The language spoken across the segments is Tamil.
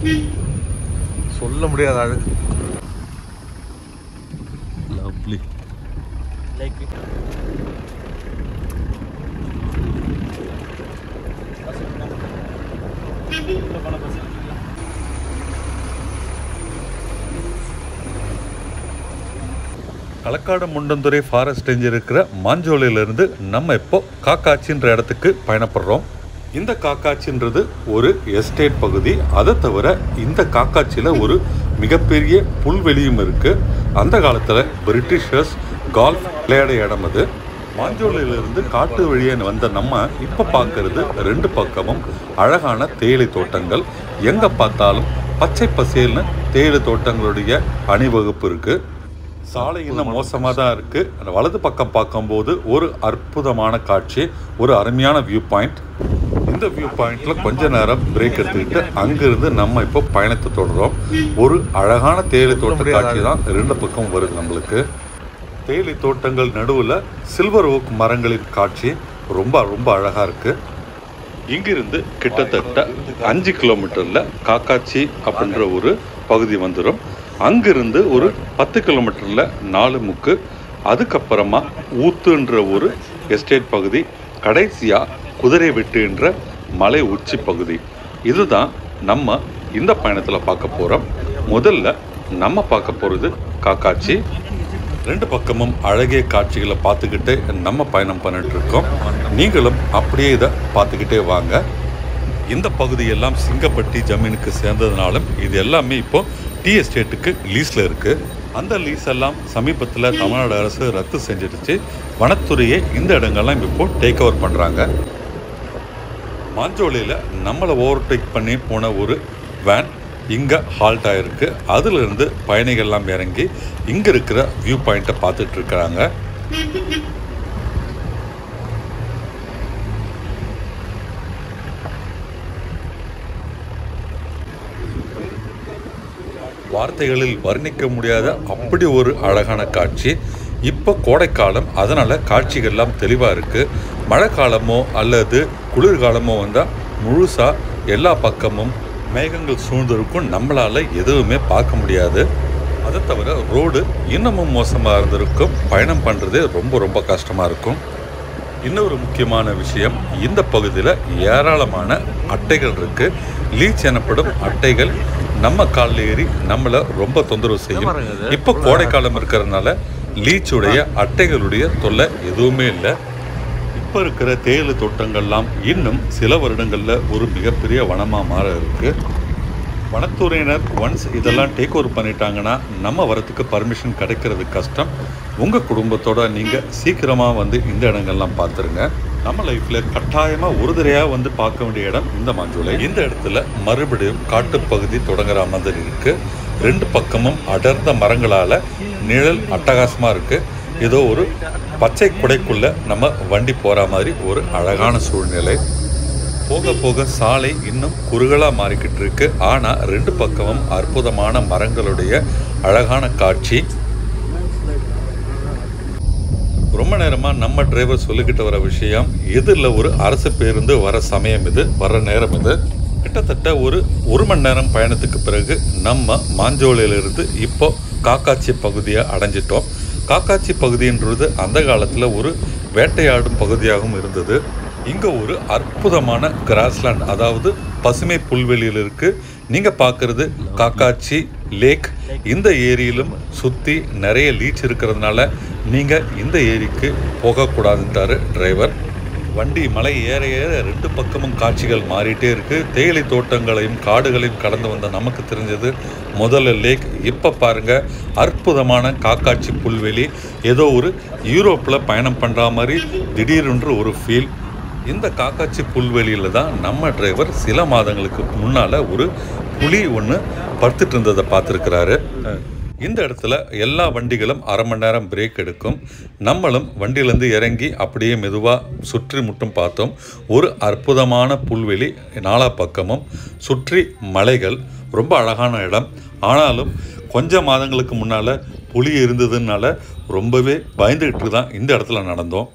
சொல்ல முடியாத அழகு lovely Kalakkad Mundanthurai forest range இருக்கிற மாஞ்சோலையிலிருந்து நம்ம இப்போ காக்காச்சின்ற இடத்துக்கு பயணப்படுறோம் இந்த காக்காச்சின்றது ஒரு எஸ்டேட் பகுதி அதை தவிர இந்த காக்காச்சியில் ஒரு மிகப்பெரிய புல்வெளியும் இருக்கு அந்த காலத்தில் பிரிட்டிஷர்ஸ் கால்ஃப் விளையாட இடம் அது மாஞ்சோலையிலிருந்து காட்டு வழியே வந்த நம்ம இப்போ பார்க்கறது ரெண்டு பக்கமும் அழகான தேயிலை தோட்டங்கள் எங்கே பார்த்தாலும் பச்சை பசேல்னு தேயிலை தோட்டங்களுடைய அணிவகுப்பு இருக்குது சாலை இன்னும் மோசமாக தான் இருக்கு அந்த வலது பக்கம் பார்க்கும்போது ஒரு அற்புதமான காட்சி ஒரு அருமையான வியூ பாயிண்ட் இந்த வியூ பாயிண்ட்ல கொஞ்ச நேரம் பிரேக் எடுத்துக்கிட்டு அங்கிருந்து நம்ம இப்போ பயணத்தை தொடர்றோம் ஒரு அழகான தேயிலை தோட்ட காட்சி தான் ரெண்டு பக்கம் வருது நம்மளுக்கு தேயிலை தோட்டங்கள் நடுவில் சில்வர் ஓக் மரங்களின் காட்சி ரொம்ப ரொம்ப அழகா இருக்கு இங்கிருந்து கிட்டத்தட்ட அஞ்சு கிலோமீட்டர்ல காக்காச்சி அப்படின்ற ஒரு பகுதி வந்துடும் அங்கிருந்து ஒரு பத்து கிலோமீட்டர்ல நாலு முக்கு அதுக்கப்புறமா ஊத்துன்ற ஒரு எஸ்டேட் பகுதி கடைசியா குதிரை வெட்டுன்ற மலை உச்சி பகுதி இதுதான் நம்ம இந்த பயணத்தில் பார்க்க போறோம் முதல்ல நம்ம பார்க்க போறது காக்காச்சி ரெண்டு பக்கமும் அழகிய காட்சிகளை பார்த்துக்கிட்டு நம்ம பயணம் பண்ணிட்டு இருக்கோம் நீங்களும் அப்படியே இதை பார்த்துக்கிட்டே வாங்க இந்த பகுதியெல்லாம் சிங்கப்பட்டி ஜமீனுக்கு சேர்ந்ததுனாலும் இது எல்லாமே இப்போ டி எஸ்டேட்டுக்கு லீஸில் இருக்குது அந்த லீஸ் எல்லாம் சமீபத்தில் தமிழ்நாடு அரசு ரத்து செஞ்சிடுச்சு வனத்துறையே இந்த இடங்கள்லாம் இப்போ டேக் ஓவர் பண்ணுறாங்க மாஞ்சோலையில் நம்மளை ஓவர்டேக் பண்ணி போன ஒரு வேன் இங்கே ஹால்ட் ஆகிருக்கு அதிலிருந்து பயணிகள்லாம் இறங்கி இங்கே இருக்கிற வியூ பாயிண்ட்டை பார்த்துட்டு இருக்கிறாங்க வார்த்தைகளில் வர்ணிக்க முடியாத அப்படி ஒரு அழகான காட்சி இப்போ கோடைக்காலம் அதனால் காட்சிகள்லாம் தெளிவாக இருக்குது மழை காலமோ அல்லது குளிர்காலமோ வந்தால் முழுசாக எல்லா பக்கமும் மேகங்கள் சூழ்ந்திருக்கும் நம்மளால் எதுவுமே பார்க்க முடியாது அதை தவிர ரோடு இன்னமும் மோசமாக இருந்திருக்கும் பயணம் பண்ணுறதே ரொம்ப ரொம்ப கஷ்டமாக இருக்கும் இன்னொரு முக்கியமான விஷயம் இந்த பகுதியில் ஏராளமான அட்டைகள் இருக்கு லீச் எனப்படும் அட்டைகள் நம்ம காலில் ஏறி நம்மளை ரொம்ப தொந்தரவு செய்யும் இப்போ கோடைக்காலம் இருக்கிறதுனால லீச்சுடைய அட்டைகளுடைய தொல்லை எதுவுமே இல்லை இப்போ இருக்கிற தேயிலை தோட்டங்கள்லாம் இன்னும் சில வருடங்களில் ஒரு மிகப்பெரிய வனமாக மாற இருக்கு வனத்துறையினர் ஒன்ஸ் இதெல்லாம் டேக் ஓவர் பண்ணிட்டாங்கன்னா நம்ம வரத்துக்கு பர்மிஷன் கிடைக்கிறது கஷ்டம் உங்கள் குடும்பத்தோட நீங்கள் சீக்கிரமாக வந்து இந்த இடங்கள்லாம் பார்த்துருங்க நம்ம லைஃப்பில் கட்டாயமாக ஒரு தடையாக வந்து பார்க்க வேண்டிய இடம் இந்த மாஞ்சோலை இந்த இடத்துல மறுபடியும் காட்டுப்பகுதி தொடங்குற மாதிரி இருக்கு ரெண்டு பக்கமும் அடர்ந்த மரங்களால் நிழல் அட்டகாசமாக இருக்கு ஏதோ ஒரு பச்சை குடைக்குள்ள நம்ம வண்டி போகிற மாதிரி ஒரு அழகான சூழ்நிலை போக போக சாலை இன்னும் குறுகலா மாறிக்கிட்டு இருக்கு ஆனா ரெண்டு பக்கமும் அற்புதமான மரங்களுடைய அழகான காட்சி ரொம்ப நேரமா நம்ம டிரைவர் சொல்லிக்கிட்டு வர விஷயம் எதிரில் ஒரு அரசு பேருந்து வர சமயம் இது வர நேரம் இது கிட்டத்தட்ட ஒரு ஒரு மணி நேரம் பயணத்துக்கு பிறகு நம்ம மாஞ்சோலையிலிருந்து இப்போ காக்காச்சி பகுதியை அடைஞ்சிட்டோம் காக்காச்சி பகுதின்றது அந்த காலத்தில் ஒரு வேட்டையாடும் பகுதியாகவும் இருந்தது இங்கே ஒரு அற்புதமான கிராஸ்லேண்ட் அதாவது பசுமை புல்வெளியில் இருக்கு நீங்க பார்க்கறது காக்காச்சி லேக் இந்த ஏரியிலும் சுற்றி நிறைய லீச் இருக்கிறதுனால நீங்க இந்த ஏரிக்கு போகக்கூடாதுன்றாரு டிரைவர் வண்டி மலை ஏற ஏற ரெண்டு பக்கமும் காட்சிகள் மாறிட்டே இருக்கு தேயிலை தோட்டங்களையும் காடுகளையும் கடந்து வந்த நமக்கு தெரிஞ்சது முதல்ல லேக் இப்போ பாருங்க அற்புதமான காக்காட்சி புல்வெளி ஏதோ ஒரு யூரோப்பில் பயணம் பண்ணுற மாதிரி திடீரென்று ஒரு ஃபீல் இந்த காக்காச்சி புல்வெளியில் தான் நம்ம டிரைவர் சில மாதங்களுக்கு முன்னால் ஒரு புலி ஒன்று படுத்துட்டு இருந்ததை பார்த்துருக்கிறாரு இந்த இடத்துல எல்லா வண்டிகளும் அரை மணி நேரம் பிரேக் எடுக்கும் நம்மளும் வண்டியிலேருந்து இறங்கி அப்படியே மெதுவாக சுற்றி முட்டும் பார்த்தோம் ஒரு அற்புதமான புல்வெளி நாலா பக்கமும் சுற்றி மலைகள் ரொம்ப அழகான இடம் ஆனாலும் கொஞ்ச மாதங்களுக்கு முன்னால் புலி இருந்ததுனால ரொம்பவே பயந்துக்கிட்டு தான் இந்த இடத்துல நடந்தோம்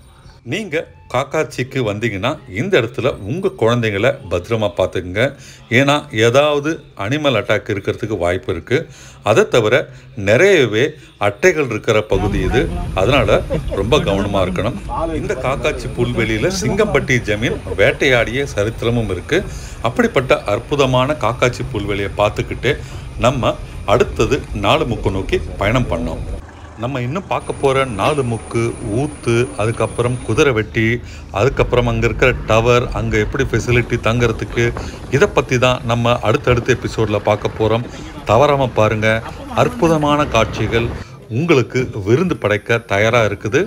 நீங்கள் காக்காட்சிக்கு வந்தீங்கன்னா இந்த இடத்துல உங்கள் குழந்தைங்கள பத்திரமா பார்த்துக்குங்க ஏன்னா ஏதாவது அனிமல் அட்டாக் இருக்கிறதுக்கு வாய்ப்பு இருக்குது அதை தவிர நிறையவே அட்டைகள் இருக்கிற பகுதி இது அதனால் ரொம்ப கவனமாக இருக்கணும் இந்த காக்காட்சி புல்வெளியில் சிங்கம்பட்டி ஜமீன் வேட்டையாடிய சரித்திரமும் இருக்குது அப்படிப்பட்ட அற்புதமான காக்காட்சி புல்வெளியை பார்த்துக்கிட்டு நம்ம அடுத்தது நாலு முக்கு நோக்கி பயணம் பண்ணோம் நம்ம இன்னும் பார்க்க போகிற நாலு முக்கு ஊத்து அதுக்கப்புறம் குதிரை வெட்டி அதுக்கப்புறம் அங்கே இருக்கிற டவர் அங்கே எப்படி ஃபெசிலிட்டி தங்குறதுக்கு இதை பற்றி தான் நம்ம அடுத்தடுத்த எபிசோடில் பார்க்க போகிறோம் தவறாமல் பாருங்கள் அற்புதமான காட்சிகள் உங்களுக்கு விருந்து படைக்க தயாராக இருக்குது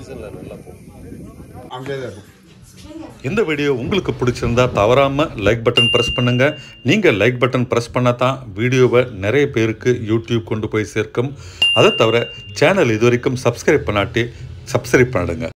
அங்கேயே தான் இருக்கும் இந்த வீடியோ உங்களுக்கு பிடிச்சிருந்தா தவறாமல் லைக் பட்டன் ப்ரெஸ் பண்ணுங்கள் நீங்கள் லைக் பட்டன் ப்ரெஸ் பண்ணால் தான் வீடியோவை நிறைய பேருக்கு யூடியூப் கொண்டு போய் சேர்க்கும் அதை தவிர சேனல் இது வரைக்கும் சப்ஸ்கிரைப் பண்ணாட்டி சப்ஸ்கிரைப் பண்ணிடுங்க